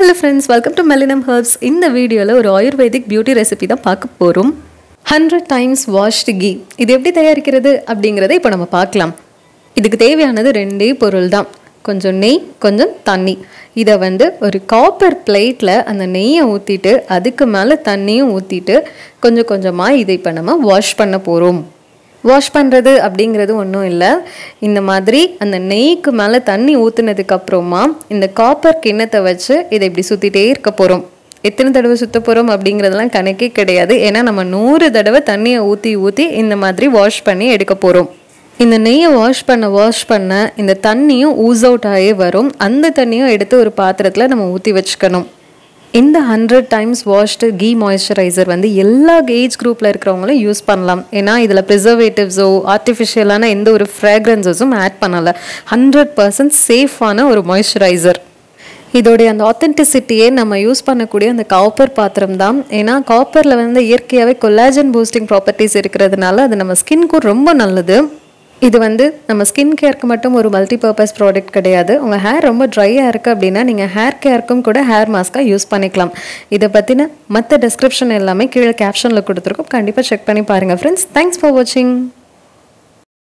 hello friends welcome to Melinam herbs இந்த வீடியோவில் ஒரு ஆயுர்வேதிக் பியூட்டி ரெசிபி தான் பார்க்க போகிறோம் ஹண்ட்ரட் டைம்ஸ் வாஷ்டு கீ இது எப்படி தயாரிக்கிறது அப்படிங்கிறத இப்போ நம்ம பார்க்கலாம் இதுக்கு தேவையானது ரெண்டே பொருள் தான் கொஞ்சம் நெய் கொஞ்சம் தண்ணி இதை வந்து ஒரு காப்பர் பிளேட்டில் அந்த நெய்யை ஊற்றிட்டு அதுக்கு மேலே தண்ணியும் ஊற்றிட்டு கொஞ்சம் கொஞ்சமாக இதை இப்போ நம்ம வாஷ் பண்ண போகிறோம் வாஷ் பண்ணுறது அப்படிங்கிறது ஒன்றும் இல்லை இந்த மாதிரி அந்த நெய்க்கு மேலே தண்ணி ஊற்றுனதுக்கு அப்புறமா இந்த காப்பர் கிண்ணத்தை வச்சு இதை இப்படி சுற்றிட்டே இருக்க போகிறோம் எத்தனை தடவை சுத்த போகிறோம் அப்படிங்கிறதெல்லாம் கணக்கே கிடையாது ஏன்னா நம்ம நூறு தடவை தண்ணியை ஊற்றி ஊற்றி இந்த மாதிரி வாஷ் பண்ணி எடுக்க போகிறோம் இந்த நெய்யை வாஷ் பண்ண வாஷ் பண்ண இந்த தண்ணியும் ஊஸ் அவுட் ஆகி வரும் அந்த தண்ணியும் எடுத்து ஒரு பாத்திரத்தில் நம்ம ஊற்றி வச்சுக்கணும் இந்த hundred times washed ghee moisturiser வந்து எல்லா ஏஜ் குரூப்பில் இருக்கிறவங்களும் யூஸ் பண்ணலாம் ஏன்னா இதில் ப்ரிசர்வேட்டிவ்ஸோ ஆர்டிஃபிஷியலான எந்த ஒரு ஃப்ராக்ரன்சஸும் ஆட் பண்ணலை ஹண்ட்ரட் பர்சன்ட் சேஃபான ஒரு மாய்ஸ்சரைசர் இதோடைய அந்த ஆத்தென்டிசிட்டியே நம்ம யூஸ் பண்ணக்கூடிய அந்த காப்பர் பாத்திரம் தான் ஏன்னா காப்பரில் வந்து இயற்கையாகவே கொலாஜன் பூஸ்டிங் ப்ராப்பர்ட்டிஸ் இருக்கிறதுனால அது நம்ம ஸ்கின்க்கும் ரொம்ப நல்லது இது வந்து நம்ம ஸ்கின் கேருக்கு மட்டும் ஒரு மல்டி பர்பஸ் ப்ராடக்ட் கிடையாது உங்கள் ஹேர் ரொம்ப ட்ரையாக இருக்குது அப்படின்னா நீங்கள் ஹேர் கேருக்கும் கூட ஹேர் மாஸ்க்காக யூஸ் பண்ணிக்கலாம் இதை பற்றின மற்ற டிஸ்கிரிப்ஷன் எல்லாமே கீழே கேப்ஷனில் கொடுத்துருக்கோம் கண்டிப்பாக செக் பண்ணி பாருங்கள் ஃப்ரெண்ட்ஸ் தேங்க்ஸ் ஃபார் வாட்சிங்